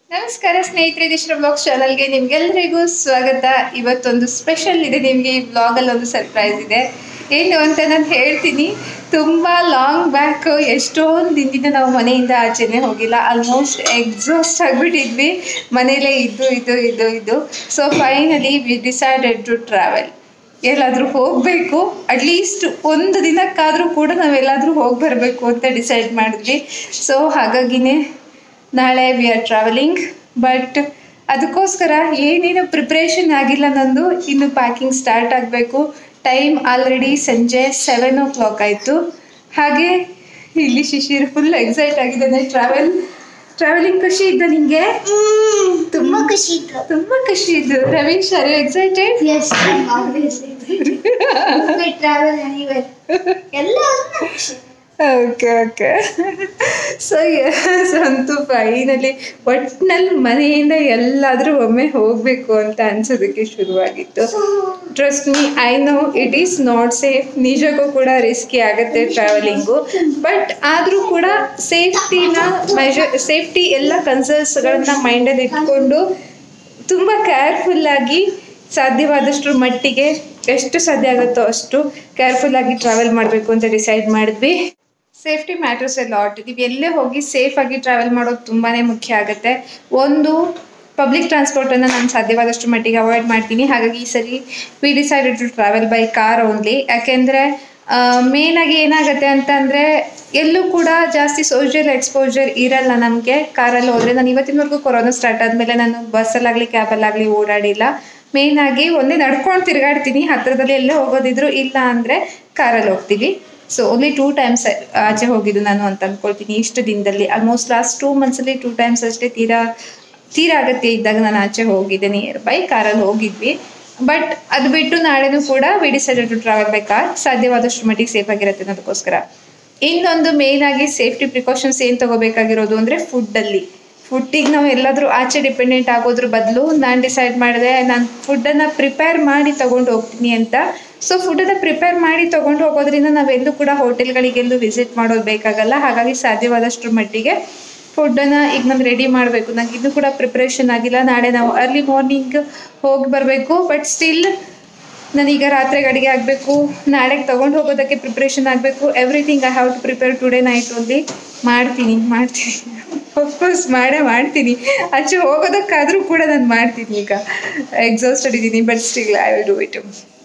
ನಮಸ್ಕಾರ ಸ್ನೇಹಿತರೆ ದಿಶ್ರ ಬ್ಲಾಗ್ ಚಾನಲ್ಗೆ ನಿಮ್ಗೆಲ್ರಿಗೂ ಸ್ವಾಗತ ಇವತ್ತೊಂದು ಸ್ಪೆಷಲ್ ಇದೆ ನಿಮಗೆ ಈ ಬ್ಲಾಗಲ್ಲಿ ಒಂದು ಸರ್ಪ್ರೈಸ್ ಇದೆ ಏನು ಅಂತ ನಾನು ಹೇಳ್ತೀನಿ ತುಂಬ ಲಾಂಗ್ ಬ್ಯಾಕ್ ಎಷ್ಟೊಂದು ದಿನದಿಂದ ನಾವು ಮನೆಯಿಂದ ಆಚೆನೆ ಹೋಗಿಲ್ಲ ಆಲ್ಮೋಸ್ಟ್ ಎಕ್ಸಾಸ್ಟ್ ಆಗಿಬಿಟ್ಟಿದ್ವಿ ಮನೇಲೇ ಇದ್ದು ಇದ್ದು ಇದ್ದು ಇದ್ದು so finally we decided to travel ಎಲ್ಲಾದರೂ ಹೋಗಬೇಕು ಅಟ್ಲೀಸ್ಟ್ ಒಂದು ದಿನಕ್ಕಾದರೂ ಕೂಡ ನಾವೆಲ್ಲಾದರೂ ಹೋಗಿ ಬರಬೇಕು ಅಂತ ಡಿಸೈಡ್ ಮಾಡಿದ್ವಿ ಸೊ ಹಾಗಾಗಿನೇ ನಾಳೆ ವಿ ಆರ್ ಟ್ರಾವೆಲಿಂಗ್ ಬಟ್ ಅದಕ್ಕೋಸ್ಕರ ಏನೇನು ಪ್ರಿಪ್ರೇಷನ್ ಆಗಿಲ್ಲ ನಂದು ಇನ್ನು ಪ್ಯಾಕಿಂಗ್ ಸ್ಟಾರ್ಟ್ ಆಗಬೇಕು ಟೈಮ್ ಆಲ್ರೆಡಿ ಸಂಜೆ ಸೆವೆನ್ ಓ ಕ್ಲಾಕ್ ಆಯಿತು ಹಾಗೆ ಇಲ್ಲಿ ಶಿಶಿರ್ ಫುಲ್ ಎಕ್ಸೈಟ್ ಆಗಿದ್ದಾನೆ ಟ್ರಾವೆಲ್ ಟ್ರಾವೆಲಿಂಗ್ ಖುಷಿ ಇದ್ದ ನಿಂಗೆ ತುಂಬಾ ಖುಷಿ ಇತ್ತು ತುಂಬ ಖುಷಿ ಇದ್ದು Ravish are excited yes travel anywhere ಎಲ್ಲ ಖುಷಿ ಓಕೆ ಓಕೆ ಸೊ ಎಸ್ ಅಂತೂ ಫೈನಲಿ ಒಟ್ಟಿನಲ್ಲಿ ಮನೆಯಿಂದ ಎಲ್ಲಾದರೂ ಒಮ್ಮೆ ಹೋಗಬೇಕು ಅಂತ ಅನ್ಸೋದಕ್ಕೆ ಶುರುವಾಗಿತ್ತು trust me I know it is not safe ನಿಜಕ್ಕೂ ಕೂಡ ರಿಸ್ಕಿ ಆಗುತ್ತೆ ಟ್ರಾವೆಲಿಂಗು ಬಟ್ ಆದರೂ ಕೂಡ ಸೇಫ್ಟಿನ ಮೆಜರ್ ಸೇಫ್ಟಿ ಎಲ್ಲ ಕನ್ಸರ್ನ್ಸ್ಗಳನ್ನ ಮೈಂಡಲ್ಲಿ ಇಟ್ಕೊಂಡು ತುಂಬ ಕೇರ್ಫುಲ್ಲಾಗಿ ಸಾಧ್ಯವಾದಷ್ಟು ಮಟ್ಟಿಗೆ ಎಷ್ಟು ಸಾಧ್ಯ ಆಗುತ್ತೋ ಅಷ್ಟು ಕೇರ್ಫುಲ್ಲಾಗಿ ಟ್ರಾವೆಲ್ ಮಾಡಬೇಕು ಅಂತ ಡಿಸೈಡ್ ಮಾಡಿದ್ವಿ ಸೇಫ್ಟಿ ಮ್ಯಾಟರ್ಸ್ ಎ ಲಾಟ್ ನೀವು ಎಲ್ಲೇ ಹೋಗಿ ಸೇಫಾಗಿ ಟ್ರಾವೆಲ್ ಮಾಡೋದು ತುಂಬಾ ಮುಖ್ಯ ಆಗುತ್ತೆ ಒಂದು ಪಬ್ಲಿಕ್ ಟ್ರಾನ್ಸ್ಪೋರ್ಟನ್ನು ನಾನು ಸಾಧ್ಯವಾದಷ್ಟು ಮಟ್ಟಿಗೆ ಅವಾಯ್ಡ್ ಮಾಡ್ತೀನಿ ಹಾಗಾಗಿ ಈ ಸರಿ we decided to travel by car only ಯಾಕೆಂದರೆ ಮೇನಾಗಿ ಏನಾಗುತ್ತೆ ಅಂತಂದರೆ ಎಲ್ಲೂ ಕೂಡ ಜಾಸ್ತಿ ಸೋಷಿಯಲ್ ಎಕ್ಸ್ಪೋಜರ್ ಇರಲ್ಲ ನಮಗೆ ಕಾರಲ್ಲಿ ಹೋದರೆ ನಾನು ಇವತ್ತಿನವರೆಗೂ ಕೊರೋನಾ ಸ್ಟಾರ್ಟ್ ಆದಮೇಲೆ ನಾನು ಬಸ್ಸಲ್ಲಾಗಲಿ ಕ್ಯಾಬಲ್ಲಾಗಲಿ ಓಡಾಡಿಲ್ಲ ಮೇಯ್ನಾಗಿ ಒಂದೇ ನಡ್ಕೊಂಡು ತಿರುಗಾಡ್ತೀನಿ ಹತ್ತಿರದಲ್ಲಿ ಎಲ್ಲೇ ಹೋಗೋದಿದ್ರು ಇಲ್ಲ ಅಂದರೆ ಕಾರಲ್ಲಿ ಹೋಗ್ತೀವಿ ಸೊ ಓನ್ಲಿ ಟೂ ಟೈಮ್ಸ್ ಆಚೆ ಹೋಗಿದ್ದು ನಾನು ಅಂತ ಅಂದ್ಕೊಳ್ತೀನಿ ಇಷ್ಟು ದಿನದಲ್ಲಿ ಆಲ್ಮೋಸ್ಟ್ ಲಾಸ್ಟ್ ಟೂ ಮಂತ್ಸಲ್ಲಿ ಟೂ ಟೈಮ್ಸ್ ಅಷ್ಟೇ ತೀರಾ ತೀರಾ ಅಗತ್ಯ ಇದ್ದಾಗ ನಾನು ಆಚೆ ಹೋಗಿದ್ದೆ ನಿಯರ್ ಬೈ ಕಾರಲ್ಲಿ ಹೋಗಿದ್ವಿ ಬಟ್ ಅದು ಬಿಟ್ಟು ನಾಳೆನೂ ಕೂಡ we decided to travel by car ಸಾಧ್ಯವಾದಷ್ಟು ಮಟ್ಟಿಗೆ ಸೇಫ್ ಆಗಿರುತ್ತೆ ಅನ್ನೋದಕ್ಕೋಸ್ಕರ ಇನ್ನೊಂದು ಮೇಯ್ನ್ ಆಗಿ ಸೇಫ್ಟಿ ಪ್ರಿಕಾಷನ್ಸ್ ಏನು ತಗೋಬೇಕಾಗಿರೋದು ಅಂದರೆ ಫುಡ್ಡಲ್ಲಿ ಫುಡ್ಡಿಗೆ ನಾವು ಎಲ್ಲಾದರೂ ಆಚೆ ಡಿಪೆಂಡೆಂಟ್ ಆಗೋದ್ರ ಬದಲು ನಾನು ಡಿಸೈಡ್ ಮಾಡಿದೆ ನಾನು ಫುಡ್ಡನ್ನು ಪ್ರಿಪೇರ್ ಮಾಡಿ ತೊಗೊಂಡು ಹೋಗ್ತೀನಿ ಅಂತ ಸೊ ಫುಡ್ಡನ್ನು ಪ್ರಿಪೇರ್ ಮಾಡಿ ತೊಗೊಂಡು ಹೋಗೋದ್ರಿಂದ ನಾವೆಲ್ಲೂ ಕೂಡ ಹೋಟೆಲ್ಗಳಿಗೆಲ್ಲೂ ವಿಸಿಟ್ ಮಾಡೋದು ಬೇಕಾಗಲ್ಲ ಹಾಗಾಗಿ ಸಾಧ್ಯವಾದಷ್ಟು ಮಟ್ಟಿಗೆ ಫುಡ್ಡನ್ನು ಈಗ ನಾನು ರೆಡಿ ಮಾಡಬೇಕು ನಂಗೆ ಇದು ಕೂಡ ಪ್ರಿಪ್ರೇಷನ್ ಆಗಿಲ್ಲ ನಾಳೆ ನಾವು ಅರ್ಲಿ ಮಾರ್ನಿಂಗ್ ಹೋಗಿ ಬರಬೇಕು ಬಟ್ ಸ್ಟಿಲ್ ನಾನೀಗ ರಾತ್ರಿಗೆ ಅಡುಗೆ ಆಗಬೇಕು ನಾಳೆಗೆ ತೊಗೊಂಡು ಹೋಗೋದಕ್ಕೆ ಪ್ರಿಪ್ರೇಷನ್ ಆಗಬೇಕು everything I have to prepare today night only ಮಾಡ್ತೀನಿ ಮಾಡ್ತೀನಿ ಅಫ್ಕೋರ್ಸ್ ಮಾಡೇ ಮಾಡ್ತೀನಿ ಆಚೆ ಹೋಗೋದಕ್ಕಾದರೂ ಕೂಡ ನಾನು ಮಾಡ್ತೀನಿ ಈಗ ಎಕ್ಸಾಸ್ಟ್ ಇದ್ದೀನಿ but still I will do it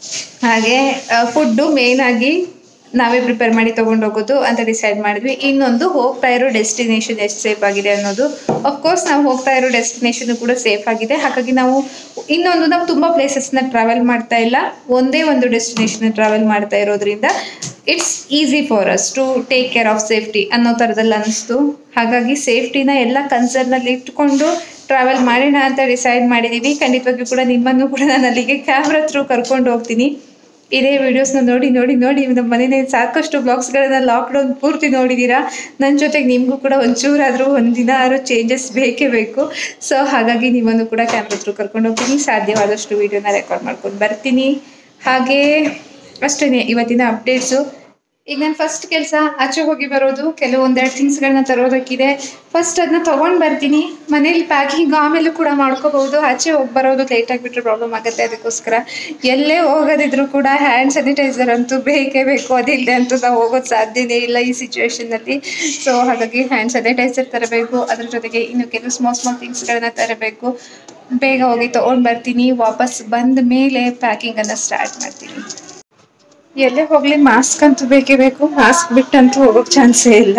ಹಾಗೆ ಫುಡ್ಡು ಮೇಯ್ನಾಗಿ ನಾವೇ ಪ್ರಿಪೇರ್ ಮಾಡಿ ತೊಗೊಂಡು ಹೋಗೋದು ಅಂತ ಡಿಸೈಡ್ ಮಾಡಿದ್ವಿ ಇನ್ನೊಂದು ಹೋಗ್ತಾ ಇರೋ ಡೆಸ್ಟಿನೇಷನ್ ಎಷ್ಟು ಸೇಫ್ ಆಗಿದೆ ಅನ್ನೋದು ಅಫ್ಕೋರ್ಸ್ ನಾವು ಹೋಗ್ತಾ ಇರೋ ಡೆಸ್ಟಿನೇಷನ್ ಕೂಡ ಸೇಫ್ ಆಗಿದೆ ಹಾಗಾಗಿ ನಾವು ಇನ್ನೊಂದು ನಾವು ತುಂಬ ಪ್ಲೇಸಸ್ನ ಟ್ರಾವೆಲ್ ಮಾಡ್ತಾ ಇಲ್ಲ ಒಂದೇ ಒಂದು ಡೆಸ್ಟಿನೇಷನ್ ಟ್ರಾವೆಲ್ ಮಾಡ್ತಾ ಇರೋದ್ರಿಂದ it's easy for us to take care of safety ಅನ್ನೋ ಥರದಲ್ಲಿ ಅನ್ನಿಸ್ತು ಹಾಗಾಗಿ ಸೇಫ್ಟಿನ ಎಲ್ಲ ಕನ್ಸರ್ನಲ್ಲಿ ಇಟ್ಕೊಂಡು ಟ್ರಾವೆಲ್ ಮಾಡೋಣ ಅಂತ ಡಿಸೈಡ್ ಮಾಡಿದ್ದೀವಿ ಖಂಡಿತವಾಗಿಯೂ ಕೂಡ ನಿಮ್ಮನ್ನು ಕೂಡ ನಾನು ಅಲ್ಲಿಗೆ ಕ್ಯಾಮ್ರಾ ಥ್ರೂ ಕರ್ಕೊಂಡು ಹೋಗ್ತೀನಿ ಇದೇ ವಿಡಿಯೋಸ್ನ ನೋಡಿ ನೋಡಿ ನೋಡಿ ನಮ್ಮ ಮನೇಲಿ ಸಾಕಷ್ಟು ಬ್ಲಾಗ್ಸ್ಗಳನ್ನ ಲಾಕ್ಡೌನ್ ಪೂರ್ತಿ ನೋಡಿದ್ದೀರಾ ನನ್ನ ಜೊತೆಗೆ ನಿಮಗೂ ಕೂಡ ಒಂಚೂರಾದರೂ ಒಂದು ದಿನ ಆದರೂ ಚೇಂಜಸ್ ಬೇಕೇ ಬೇಕು ಸೊ ಹಾಗಾಗಿ ನಿಮ್ಮನ್ನು ಕೂಡ ಕ್ಯಾಮ್ರಾ ಥ್ರೂ ಕರ್ಕೊಂಡು ಹೋಗ್ತೀನಿ ಸಾಧ್ಯವಾದಷ್ಟು ವಿಡಿಯೋನ ರೆಕಾರ್ಡ್ ಮಾಡ್ಕೊಂಡು ಬರ್ತೀನಿ ಹಾಗೇ ಅಷ್ಟೇ ಇವತ್ತಿನ ಅಪ್ಡೇಟ್ಸು ಈಗ ನಾನು ಫಸ್ಟ್ ಕೆಲಸ ಆಚೆ ಹೋಗಿ ಬರೋದು ಕೆಲವೊಂದೆರಡು ಥಿಂಗ್ಸ್ಗಳನ್ನ ತರೋದಕ್ಕಿದೆ ಫಸ್ಟ್ ಅದನ್ನ ತೊಗೊಂಡು ಬರ್ತೀನಿ ಮನೇಲಿ ಪ್ಯಾಕಿಂಗ್ ಆಮೇಲೂ ಕೂಡ ಮಾಡ್ಕೋಬಹುದು ಆಚೆ ಹೋಗಿ ಬರೋದು ಲೇಟ್ ಆಗಿಬಿಟ್ರೆ ಪ್ರಾಬ್ಲಮ್ ಆಗುತ್ತೆ ಅದಕ್ಕೋಸ್ಕರ ಎಲ್ಲೇ ಹೋಗೋದಿದ್ರು ಕೂಡ ಹ್ಯಾಂಡ್ ಸ್ಯಾನಿಟೈಸರ್ ಅಂತೂ ಬೇಕೇ ಬೇಕು ಅದಿಲ್ಲದೆ ಅಂತೂ ನಾವು ಹೋಗೋದು ಸಾಧ್ಯನೇ ಇಲ್ಲ ಈ ಸಿಚುವೇಶನಲ್ಲಿ ಸೊ ಹಾಗಾಗಿ ಹ್ಯಾಂಡ್ ಸ್ಯಾನಿಟೈಸರ್ ತರಬೇಕು ಅದ್ರ ಜೊತೆಗೆ ಇನ್ನು ಕೆಲವು ಸ್ಮಾಲ್ ಸ್ಮಾಲ್ ಥಿಂಗ್ಸ್ಗಳನ್ನ ತರಬೇಕು ಬೇಗ ಹೋಗಿ ತೊಗೊಂಡು ಬರ್ತೀನಿ ವಾಪಸ್ ಬಂದ ಮೇಲೆ ಪ್ಯಾಕಿಂಗನ್ನು ಸ್ಟಾರ್ಟ್ ಮಾಡ್ತೀನಿ ಎಲ್ಲೇ ಹೋಗ್ಲಿ ಮಾಸ್ಕ್ ಅಂತೂ ಬೇಕೇ ಬೇಕು ಮಾಸ್ಕ್ ಬಿಟ್ಟಂತೂ ಹೋಗೋಕೆ ಚಾನ್ಸೇ ಇಲ್ಲ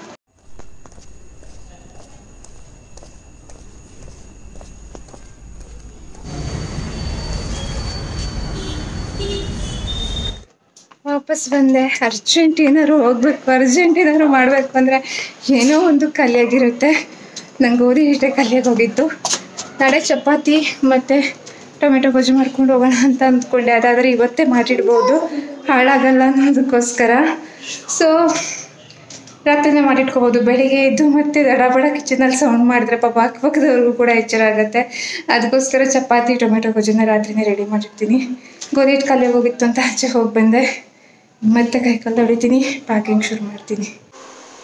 ವಾಪಸ್ ಬಂದೆ ಅರ್ಜೆಂಟ್ ಏನಾದ್ರು ಹೋಗ್ಬೇಕು ಅರ್ಜೆಂಟ್ ಏನಾದ್ರು ಮಾಡಬೇಕು ಅಂದರೆ ಏನೋ ಒಂದು ಖಾಲಿಯಾಗಿರುತ್ತೆ ನಂಗೆ ಗೋಧಿ ಹಿಟ್ಟೆ ಖಾಲಿಯಾಗಿ ಹೋಗಿತ್ತು ನಾಳೆ ಚಪಾತಿ ಮತ್ತು ಟೊಮೆಟೊ ಗೊಜ್ಜು ಮಾಡ್ಕೊಂಡು ಹೋಗೋಣ ಅಂತ ಅಂದ್ಕೊಂಡೆ ಅದಾದರೆ ಇವತ್ತೇ ಮಾಡಿಡ್ಬೋದು ಹಾಳಾಗಲ್ಲ ಅನ್ನೋದಕ್ಕೋಸ್ಕರ ಸೊ ರಾತ್ರಿನೇ ಮಾಡಿಟ್ಕೋಬೋದು ಬೆಳಿಗ್ಗೆ ಎದ್ದು ಮತ್ತೆ ದಡಬಡ ಕಿಚನಲ್ಲಿ ಸೌಂಡ್ ಮಾಡಿದ್ರೆ ಪಾಪ ಅಕ್ಕಪಕ್ಕದವ್ರಿಗೂ ಕೂಡ ಎಚ್ಚರ ಆಗುತ್ತೆ ಅದಕ್ಕೋಸ್ಕರ ಚಪಾತಿ ಟೊಮೆಟೊ ಗೊಜ್ಜನ್ನ ರಾತ್ರಿನೇ ರೆಡಿ ಮಾಡಿರ್ತೀನಿ ಗೋಧಿ ಹಿಟ್ಟು ಖಾಲಿ ಹೋಗಿತ್ತು ಅಂತ ಆಚೆ ಹೋಗಿ ಬಂದೆ ಮತ್ತೆ ಕೈ ಕಾಲು ಹೊಡಿತೀನಿ ಪ್ಯಾಕಿಂಗ್ ಶುರು ಮಾಡ್ತೀನಿ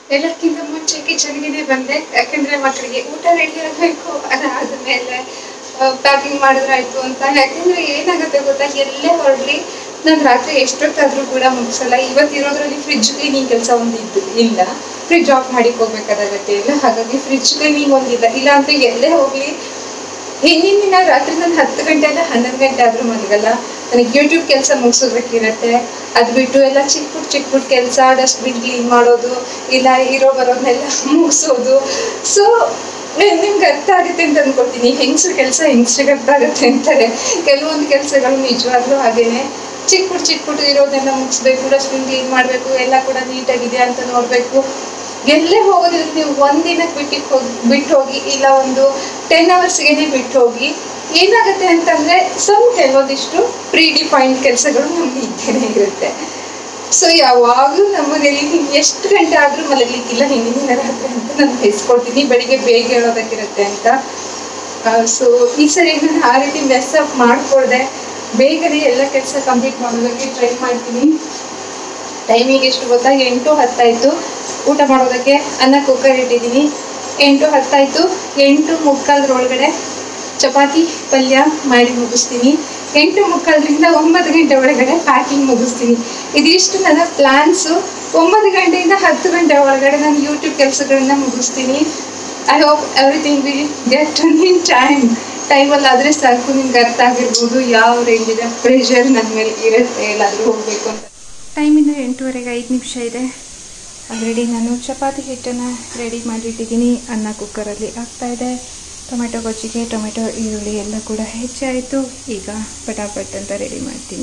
ಎಲ್ಲಕ್ಕಿಂತ ಮುಂಚೆ ಕಿಚನ್ಗೆ ಬಂದೆ ಯಾಕಂದ್ರೆ ಮಕ್ಕಳಿಗೆ ಊಟ ರೆಡಿ ಆಗಬೇಕು ಅದಾದ್ಮೇಲೆ ಪ್ಯಾಕಿಂಗ್ ಮಾಡಿದ್ರಾಯ್ತು ಅಂತ ಯಾಕಂದ್ರೆ ಏನಾಗುತ್ತೆ ಗೊತ್ತಾ ಎಲ್ಲೇ ಹೊರಡ್ಲಿ ನಾನು ರಾತ್ರಿ ಎಷ್ಟೊತ್ತಾದ್ರೂ ಕೂಡ ಮುಗಿಸಲ್ಲ ಇವತ್ತಿರೋದ್ರಲ್ಲಿ ಫ್ರಿಜ್ ಕ್ಲೀನಿಂಗ್ ಕೆಲಸ ಒಂದು ಇದ್ದು ಇಲ್ಲ ಫ್ರಿಜ್ ಆಫ್ ಮಾಡಿ ಹೋಗ್ಬೇಕಾದಾಗತ್ತೆ ಇಲ್ಲ ಹಾಗಾಗಿ ಫ್ರಿಜ್ ಕ್ಲೀನಿಂಗ್ ಒಂದಿಲ್ಲ ಇಲ್ಲ ಅಂತ ಎಲ್ಲೇ ಹೋಗ್ಲಿ ಹಿಂದಿನ ದಿನ ರಾತ್ರಿ ನಾನು ಹತ್ತು ಗಂಟೆ ಅಲ್ಲ ಹನ್ನೊಂದು ಗಂಟೆ ಆದ್ರೂ ಮಲಗಲ್ಲ ನನಗೆ ಯೂಟ್ಯೂಬ್ ಕೆಲಸ ಮುಗಿಸೋದಕ್ಕಿರತ್ತೆ ಅದು ಬಿಟ್ಟು ಎಲ್ಲ ಚಿಕ್ಕ ಪುಟ್ಟ ಚಿಕ್ಕ ಪುಟ್ಟ ಕೆಲಸ ಡಸ್ಟ್ಬಿನ್ ಕ್ಲೀನ್ ಮಾಡೋದು ಇಲ್ಲ ಇರೋ ಬರೋದನ್ನೆಲ್ಲ ಮುಗಿಸೋದು ಸೊ ನಿಮ್ಗೆ ಅರ್ಥ ಆಗುತ್ತೆ ಅಂತ ಅನ್ಕೊಳ್ತೀನಿ ಹೆಂಗಸ್ರ ಕೆಲಸ ಹೆಂಗಸ್ರಿಗೆ ಅರ್ಥ ಆಗುತ್ತೆ ಅಂತಾರೆ ಕೆಲವೊಂದು ಕೆಲಸಗಳು ನಿಜವಾಗ್ಲೂ ಹಾಗೇನೆ ಚಿಕ್ಕ ಪುಟ್ಟ ಚಿಕ್ಕ ಪುಟ್ಟ ಇರೋದನ್ನೆಲ್ಲ ಮುಗಿಸ್ಬೇಕು ಡಸ್ಟ್ಬಿನ್ ಕ್ಲೀನ್ ಮಾಡಬೇಕು ಎಲ್ಲ ಕೂಡ ನೀಟಾಗಿದೆ ಅಂತ ನೋಡಬೇಕು ಎಲ್ಲೇ ಹೋಗೋದಿಲ್ಲ ನೀವು ಒಂದಿನಕ್ಕೆ ಬಿಟ್ಟಿಗೆ ಹೋಗಿ ಬಿಟ್ಟು ಹೋಗಿ ಇಲ್ಲ ಒಂದು ಟೆನ್ ಅವರ್ಸ್ಗೆನೆ ಬಿಟ್ಟು ಹೋಗಿ ಏನಾಗುತ್ತೆ ಅಂತಂದ್ರೆ ಸಮ್ ಕೆಲವೊಂದಿಷ್ಟು ಪ್ರೀ ಡಿಫೈನ್ಡ್ ಕೆಲಸಗಳು ನಮ್ಗೆ ಇದ್ದೇನೆ ಇರುತ್ತೆ ಸೊ ಯಾವಾಗಲೂ ನಮ್ಮ ಮನೇಲಿ ನೀವು ಎಷ್ಟು ಗಂಟೆ ಆದರೂ ಮಲಗಲಿಕ್ಕಿಲ್ಲ ಹಿಂದಿನ ದಿನ ರಾತ್ರಿ ಅಂತ ನಾನು ಬಯಸ್ಕೊಳ್ತೀನಿ ಬೆಳಿಗ್ಗೆ ಬೇಗ ಹೇಳೋದಕ್ಕಿರುತ್ತೆ ಅಂತ ಸೊ ಈ ಸರಿ ನಾನು ಆ ರೀತಿ ಮೆಸ್ ಅಪ್ ಮಾಡ್ಕೊಳ್ದೆ ಬೇಗನೆ ಎಲ್ಲ ಕೆಲಸ ಕಂಪ್ಲೀಟ್ ಮಾಡೋದಕ್ಕೆ ಟ್ರೈ ಮಾಡ್ತೀನಿ ಟೈಮಿಗೆ ಎಷ್ಟು ಗೊತ್ತಾ ಎಂಟು ಹತ್ತಾಯಿತು ಊಟ ಮಾಡೋದಕ್ಕೆ ಅನ್ನ ಕುಕ್ಕರ್ ಇಟ್ಟಿದ್ದೀನಿ ಎಂಟು ಹತ್ತಾಯಿತು ಎಂಟು ಮುಕ್ಕಾಲ್ದ್ರೊಳಗಡೆ ಚಪಾತಿ ಪಲ್ಯ ಮಾಡಿ ಮುಗಿಸ್ತೀನಿ ಎಂಟು ಮುಕ್ಕಾಲ್ರಿಂದ ಒಂಬತ್ತು ಗಂಟೆ ಒಳಗಡೆ ಪ್ಯಾಕಿಂಗ್ ಮುಗಿಸ್ತೀನಿ ಇದಿಷ್ಟು ನನ್ನ ಪ್ಲ್ಯಾನ್ಸು ಒಂಬತ್ತು ಗಂಟೆಯಿಂದ ಹತ್ತು ಗಂಟೆ ಒಳಗಡೆ ನಾನು ಯೂಟ್ಯೂಬ್ ಕೆಲಸಗಳನ್ನ ಮುಗಿಸ್ತೀನಿ I hope everything will get in time ಟೈಮಲ್ಲಿ ಆದರೆ ಸಾಕು ನಿಮ್ಗೆ ಅರ್ಥ ಆಗಿರ್ಬೋದು ಯಾವ ರೇಂಜಿನ ಪ್ರೆಷರ್ ನನ್ನ ಮೇಲೆ ಇರುತ್ತೆ ಎಲ್ಲಾದರೂ ಹೋಗಬೇಕು ಅಂತ ಟೈಮಿಂದ ಎಂಟೂವರೆಗೆ ಐದು ನಿಮಿಷ ಇದೆ ಆಲ್ರೆಡಿ ನಾನು ಚಪಾತಿ ಹಿಟ್ಟನ್ನು ರೆಡಿ ಮಾಡಿಟ್ಟಿದ್ದೀನಿ ಅನ್ನ ಕುಕ್ಕರಲ್ಲಿ ಆಗ್ತಾಯಿದೆ ಟೊಮೆಟೊ ಗೊಜ್ಜಿಗೆ ಟೊಮೆಟೊ ಈರುಳ್ಳಿ ಎಲ್ಲ ಕೂಡ ಹೆಚ್ಚಾಯಿತು ಈಗ ಪಟಾಪಟ್ ಅಂತ ರೆಡಿ ಮಾಡ್ತೀನಿ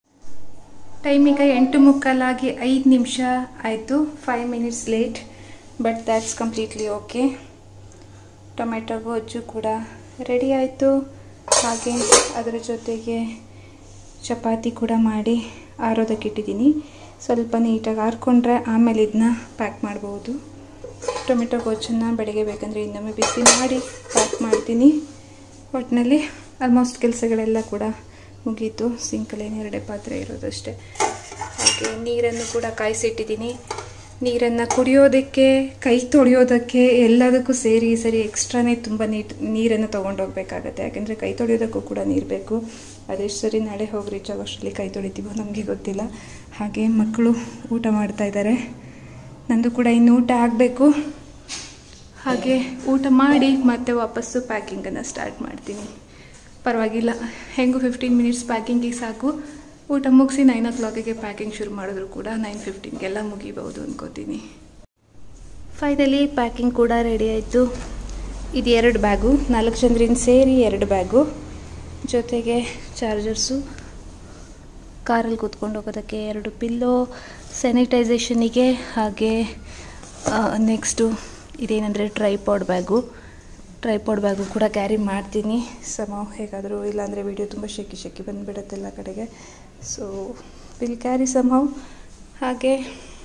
ಟೈಮ್ ಈಗ ಎಂಟು ಮುಕ್ಕಾಲಾಗಿ ಐದು ನಿಮಿಷ ಆಯಿತು five minutes late but that's completely okay tomato ಗೊಜ್ಜು ಕೂಡ ರೆಡಿ ಆಯಿತು ಹಾಗೆ ಅದರ ಜೊತೆಗೆ ಚಪಾತಿ ಕೂಡ ಮಾಡಿ ಆರೋದಕ್ಕಿಟ್ಟಿದ್ದೀನಿ ಸ್ವಲ್ಪ ನೀಟಾಗಿ ಆರ್ಕೊಂಡ್ರೆ ಆಮೇಲೆ ಇದನ್ನ ಪ್ಯಾಕ್ ಮಾಡ್ಬೋದು ಟೊಮೆಟೊ ಗೊಜ್ಜನ್ನು ಬೆಳಗ್ಗೆ ಬೇಕಂದರೆ ಇನ್ನೊಮ್ಮೆ ಬಿಸಿ ಮಾಡಿ ಪ್ಯಾಕ್ ಮಾಡ್ತೀನಿ ಒಟ್ಟಿನಲ್ಲಿ ಆಲ್ಮೋಸ್ಟ್ ಕೆಲಸಗಳೆಲ್ಲ ಕೂಡ ಮುಗೀತು ಸಿಂಕಲ್ಲೇನು ಎರಡೇ ಪಾತ್ರೆ ಇರೋದಷ್ಟೇ ಹಾಗೆ ನೀರನ್ನು ಕೂಡ ಕಾಯಿಸಿಟ್ಟಿದ್ದೀನಿ ನೀರನ್ನು ಕುಡಿಯೋದಕ್ಕೆ ಕೈ ತೊಳೆಯೋದಕ್ಕೆ ಎಲ್ಲದಕ್ಕೂ ಸೇರಿ ಈ ಸರಿ ಎಕ್ಸ್ಟ್ರಾನೇ ತುಂಬ ನೀಟ್ ನೀರನ್ನು ತೊಗೊಂಡೋಗ್ಬೇಕಾಗತ್ತೆ ಯಾಕೆಂದರೆ ಕೈ ತೊಳೆಯೋದಕ್ಕೂ ಕೂಡ ನೀರು ಬೇಕು ಅದೆಷ್ಟು ಸರಿ ನಾಳೆ ಹೋಗಿ ರೀಚ್ ಆಗೋಷ್ಟರಲ್ಲಿ ಕೈ ತೊಳಿತೀವೋ ನಮಗೆ ಗೊತ್ತಿಲ್ಲ ಹಾಗೆ ಮಕ್ಕಳು ಊಟ ಮಾಡ್ತಾ ಇದ್ದಾರೆ ನಂದು ಕೂಡ ಇನ್ನು ಊಟ ಆಗಬೇಕು ಹಾಗೆ ಊಟ ಮಾಡಿ ಮತ್ತೆ ವಾಪಸ್ಸು ಪ್ಯಾಕಿಂಗನ್ನು ಸ್ಟಾರ್ಟ್ ಮಾಡ್ತೀನಿ ಪರವಾಗಿಲ್ಲ ಹೆಂಗೂ ಫಿಫ್ಟೀನ್ ಮಿನಿಟ್ಸ್ ಪ್ಯಾಕಿಂಗಿಗೆ ಸಾಕು ಊಟ ಮುಗಿಸಿ ನೈನ್ ಓ ಕ್ಲಾಕಿಗೆ ಪ್ಯಾಕಿಂಗ್ ಶುರು ಮಾಡಿದ್ರು ಕೂಡ ನೈನ್ ಫಿಫ್ಟೀನ್ಗೆಲ್ಲ ಮುಗಿಬಹುದು ಅನ್ಕೋತೀನಿ ಫೈನಲಿ ಪ್ಯಾಕಿಂಗ್ ಕೂಡ ರೆಡಿ ಆಯಿತು ಇದು ಎರಡು ಬ್ಯಾಗು ನಾಲ್ಕು ಜನರಿಂದ ಸೇರಿ ಎರಡು ಬ್ಯಾಗು ಜೊತೆಗೆ ಚಾರ್ಜರ್ಸು ಕಾರಲ್ಲಿ ಕೂತ್ಕೊಂಡು ಹೋಗೋದಕ್ಕೆ ಎರಡು ಪಿಲ್ಲೋ ಸ್ಯಾನಿಟೈಸೇಷನಿಗೆ ಹಾಗೆ ನೆಕ್ಸ್ಟು ಇದೇನೆಂದರೆ ಟ್ರೈಪಾಡ್ ಬ್ಯಾಗು ಟ್ರೈಪಾಡ್ ಬ್ಯಾಗು ಕೂಡ ಕ್ಯಾರಿ ಮಾಡ್ತೀನಿ ಸಮಾವ್ ಹೇಗಾದರೂ ಇಲ್ಲಾಂದರೆ ವಿಡಿಯೋ ತುಂಬ ಶೆಕಿ ಶೆಕಿ ಬಂದುಬಿಡುತ್ತೆ ಎಲ್ಲ ಕಡೆಗೆ ಸೊ ವಿಲ್ ಕ್ಯಾರಿ ಸಮಾವ್ ಹಾಗೆ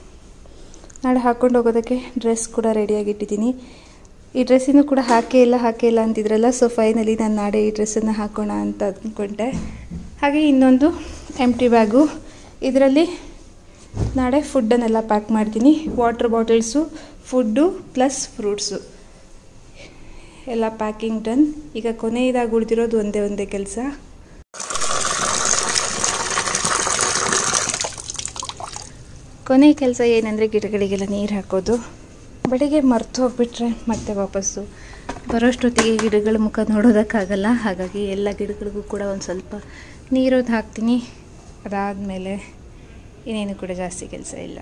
ನಾಳೆ ಹಾಕ್ಕೊಂಡು ಹೋಗೋದಕ್ಕೆ ಡ್ರೆಸ್ ಕೂಡ ರೆಡಿಯಾಗಿಟ್ಟಿದ್ದೀನಿ ಈ ಡ್ರೆಸ್ಸಿನೂ ಕೂಡ ಹಾಕೇ ಇಲ್ಲ ಹಾಕೇ ಇಲ್ಲ ಅಂತಿದ್ರಲ್ಲ ಸೊ ಫೈನಲಿ ನಾನು ನಾಳೆ ಈ ಡ್ರೆಸ್ಸನ್ನು ಹಾಕೋಣ ಅಂತ ಅಂದ್ಕೊಂಡೆ ಹಾಗೆ ಇನ್ನೊಂದು ಎಂಟಿ ಬ್ಯಾಗು ಇದರಲ್ಲಿ ನಾಳೆ ಫುಡ್ಡನ್ನೆಲ್ಲ ಪ್ಯಾಕ್ ಮಾಡ್ತೀನಿ water bottles food plus fruits ಎಲ್ಲ ಪ್ಯಾಕಿಂಗ್ ಡನ್ ಈಗ ಕೊನೆಯದಾಗಿ ಉಳಿದಿರೋದು ಒಂದೇ ಒಂದೇ ಕೆಲಸ ಕೊನೆಯ ಕೆಲಸ ಏನಂದರೆ ಗಿಡಗಳಿಗೆಲ್ಲ ನೀರು ಹಾಕೋದು ಬೆಳಿಗ್ಗೆ ಮರ್ತು ಹೋಗ್ಬಿಟ್ರೆ ಮತ್ತೆ ವಾಪಸ್ಸು ಬರೋಷ್ಟೊತ್ತಿಗೆ ಗಿಡಗಳ ಮುಖ ನೋಡೋದಕ್ಕಾಗಲ್ಲ ಹಾಗಾಗಿ ಎಲ್ಲ ಗಿಡಗಳಿಗೂ ಕೂಡ ಒಂದು ಸ್ವಲ್ಪ ನೀರೋದು ಹಾಕ್ತೀನಿ ಅದಾದಮೇಲೆ ಇನ್ನೇನು ಕೂಡ ಜಾಸ್ತಿ ಕೆಲಸ ಇಲ್ಲ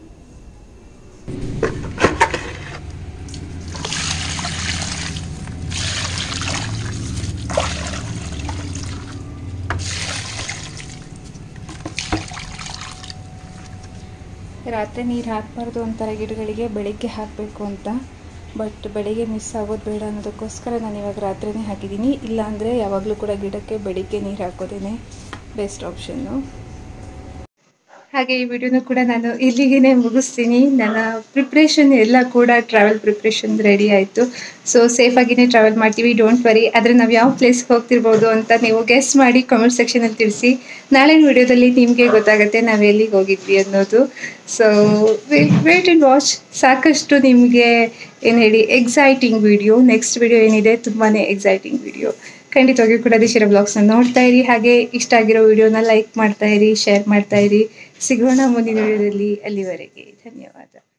ರಾತ್ರಿ ನೀರು ಹಾಕಬಾರ್ದು ಅಂತಾರೆ ಗಿಡಗಳಿಗೆ ಬೆಳಿಗ್ಗೆ ಹಾಕಬೇಕು ಅಂತ ಬಟ್ ಬೆಳಿಗ್ಗೆ ಮಿಸ್ ಆಗೋದು ಬೇಡ ಅನ್ನೋದಕ್ಕೋಸ್ಕರ ನಾನು ಇವಾಗ ರಾತ್ರಿನೇ ಹಾಕಿದ್ದೀನಿ ಇಲ್ಲಾಂದರೆ ಯಾವಾಗಲೂ ಕೂಡ ಗಿಡಕ್ಕೆ ಬೆಳಿಗ್ಗೆ ನೀರು ಹಾಕೋದೇ ಬೆಸ್ಟ್ ಆಪ್ಷನ್ನು ಹಾಗೆ ಈ ವಿಡಿಯೋನು ಕೂಡ ನಾನು ಇಲ್ಲಿಗೆ ಮುಗಿಸ್ತೀನಿ ನನ್ನ ಪ್ರಿಪ್ರೇಷನ್ ಎಲ್ಲ ಕೂಡ ಟ್ರಾವೆಲ್ ಪ್ರಿಪ್ರೇಷನ್ ರೆಡಿ ಆಯಿತು ಸೊ ಸೇಫಾಗಿಯೇ ಟ್ರಾವೆಲ್ ಮಾಡ್ತೀವಿ ಡೋಂಟ್ ವರಿ ಆದರೆ ನಾವು ಯಾವ ಪ್ಲೇಸ್ಗೆ ಹೋಗ್ತಿರ್ಬೋದು ಅಂತ ನೀವು ಗೆಸ್ ಮಾಡಿ ಕಾಮೆಂಟ್ ಸೆಕ್ಷನಲ್ಲಿ ತಿಳಿಸಿ ನಾಳಿನ ವಿಡಿಯೋದಲ್ಲಿ ನಿಮಗೆ ಗೊತ್ತಾಗುತ್ತೆ ನಾವು ಎಲ್ಲಿಗೆ ಹೋಗಿದ್ವಿ ಅನ್ನೋದು ಸೊ ವೇಟ್ ಆ್ಯಂಡ್ ವಾಚ್ ಸಾಕಷ್ಟು ನಿಮಗೆ ಏನು ಹೇಳಿ ಎಕ್ಸೈಟಿಂಗ್ ವಿಡಿಯೋ ನೆಕ್ಸ್ಟ್ ವಿಡಿಯೋ ಏನಿದೆ ತುಂಬಾ ಎಕ್ಸೈಟಿಂಗ್ ವಿಡಿಯೋ ಖಂಡಿತವಾಗಿಯೂ ಕೂಡ ದಿಶಿರ ಬ್ಲಾಗ್ಸ್ನ ನೋಡ್ತಾ ಇರಿ ಹಾಗೆ ಇಷ್ಟ ಆಗಿರೋ ವಿಡಿಯೋನ ಲೈಕ್ ಮಾಡ್ತಾ ಇರಿ ಶೇರ್ ಮಾಡ್ತಾ ಇರಿ ಸಿಗೋಣ ಮುಂದಿನ ವಿಡಿಯೋದಲ್ಲಿ ಅಲ್ಲಿವರೆಗೆ ಧನ್ಯವಾದ